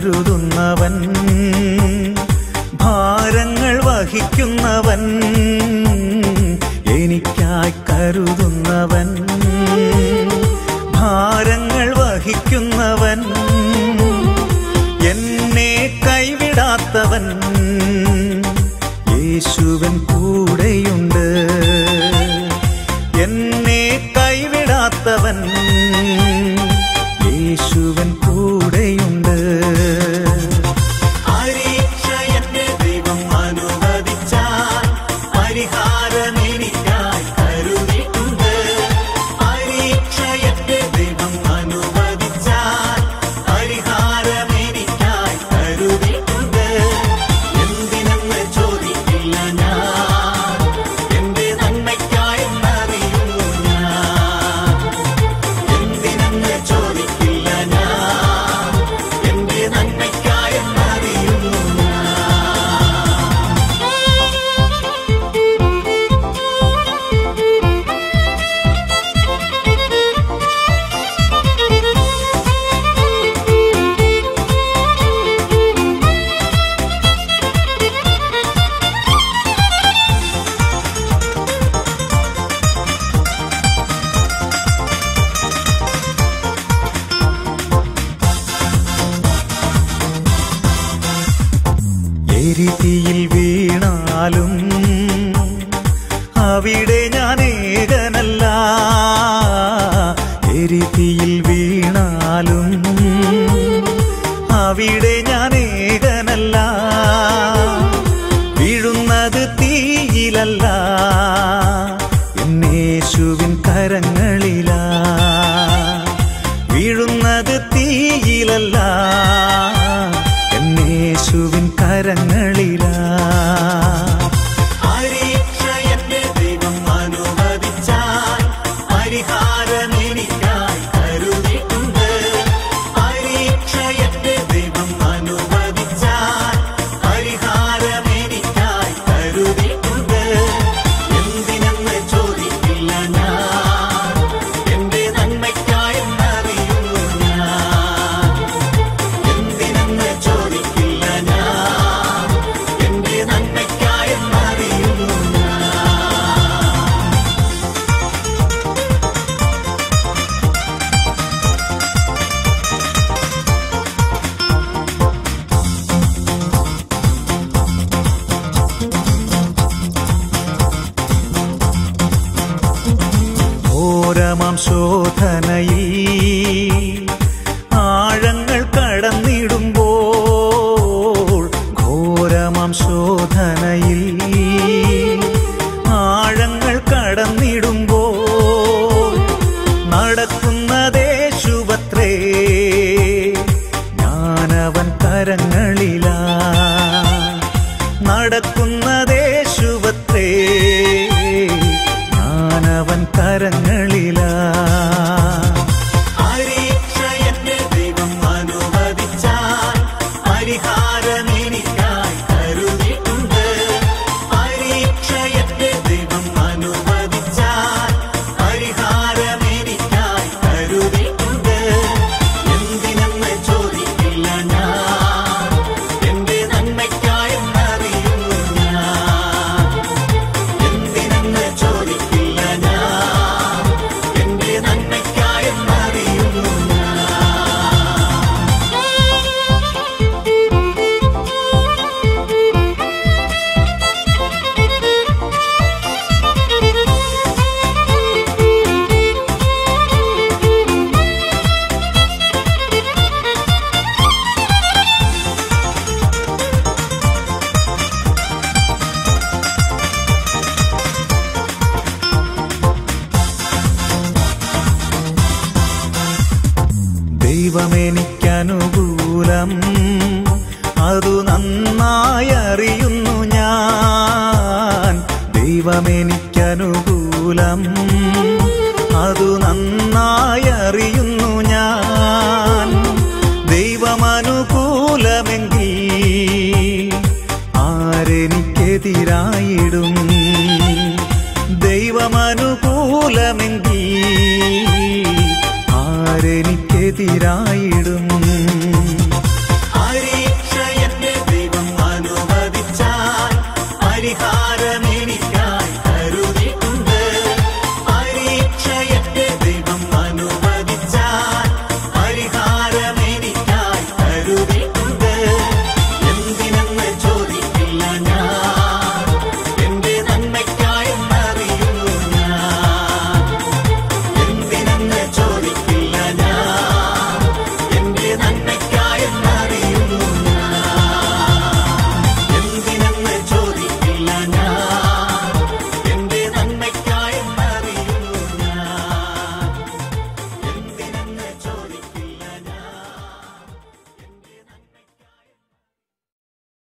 കരുതുന്നവൻ ഭാരങ്ങൾ വഹിക്കുന്നവൻ എനിക്കായി കരുതുന്നവൻ ഭാരങ്ങൾ വഹിക്കുന്നവൻ എന്നെ കൈവിടാത്തവൻ യേശുവൻ കൂടെയുണ്ട് എന്നെ കൈവിടാത്തവൻ യേശുവൻ കൂടെയുണ്ട് പരീക്ഷ എന്റെ ദൈവം അനുവദിച്ചാൽ പരിഹാരം എനിക്കായി കരുതിയിട്ടുണ്ട് പരീക്ഷ എന്റെ ദൈവം അനുവദിച്ചാൽ പരിഹാരം എനിക്കായി കരുതിയിട്ടുണ്ട് എന്തിനെന്ന് ചോദിക്കില്ല ഞാൻ എന്റെ നന്മയ്ക്കായി എന്നറിയുന്നു ഞാൻ എന്തിനെന്ന് ചോദിക്കില്ല ഞാൻ എന്റെ നന്മയ്ക്കായി എന്നറിയുന്നു എരിതിയിൽ വീണാലും അവിടെ ഞാൻ ഏകനല്ല എരിതിയിൽ വീണാലും അവിടെ ഞാൻ ഏകനല്ല വീഴുന്നത് തീയിലല്ല എന്നേശുവിൻ കരങ്ങളിലാ വീഴുന്നത് തീയിലല്ല എന്നേശുവിൻ കരങ്ങളിലാ പരീക്ഷ എന്റെ ദൈവം അനുവദിച്ചാൽ പരിഹാരം എനിക്കായി കരുതിയിട്ടുണ്ട് പരീക്ഷ എന്റെ ദൈവം അനുവദിച്ചാൽ പരിഹാരം എനിക്കായി കരുതിയിട്ടുണ്ട് എന്തിനെന്ന് ചോദിക്കില്ല ഞാൻ എന്റെ നന്മയ്ക്കായി എന്നറിയുന്നു ഞാൻ എന്തിനെന്ന് ചോദിക്കില്ല ഞാൻ എന്റെ നന്മയ്ക്കായി എന്നറിയുന്നു ഞാൻ ഘോരമാം ശോധനയിൽ ആഴങ്ങൾ കടന്നിടുമ്പോൾ ഘോരമാം ശോധനയിൽ ആഴങ്ങൾ കടന്നിടുമ്പോൾ നടക്കുന്നതേശുപത്രേ ഞാനവൻ കരങ്ങളിലാ നടക്കുന്നതേശുപത്രേ ഞാനവൻ കരങ്ങളിലാ പരീക്ഷ എന്റെ ദൈവം അനുവദിച്ചാൽ പരിഹാരം എനിക്കായി കരുതിയിട്ടുണ്ട് പരീക്ഷ എന്റെ ദൈവം അനുവദിച്ചാൽ പരിഹാരം എനിക്കായി കരുതിയിട്ടുണ്ട് എന്തിനെന്ന് ചോദിക്കില്ല ഞാൻ എന്റെ നന്മയ്ക്കായി എന്നറിയുന്നു ഞാൻ എന്തിനെന്ന് ചോദിക്കില്ല ഞാൻ എന്റെ നന്മയ്ക്കായി എന്നറിയുന്നു ഞാൻ ദൈവമെനിക്കനുകൂലം അതു നന്നായി അറിയുന്നു ഞാൻ ദൈവമെനിക്കനുകൂലം അതു നന്നായി അറിയുന്നു ഞാൻ ദൈവമനുകൂലമെങ്കിൽ ആരെനിക്കെതിരായിടും ദൈവമനുകൂലമെങ്കിൽ ആരെനിക്കെതിരായിടും പരിഹാരം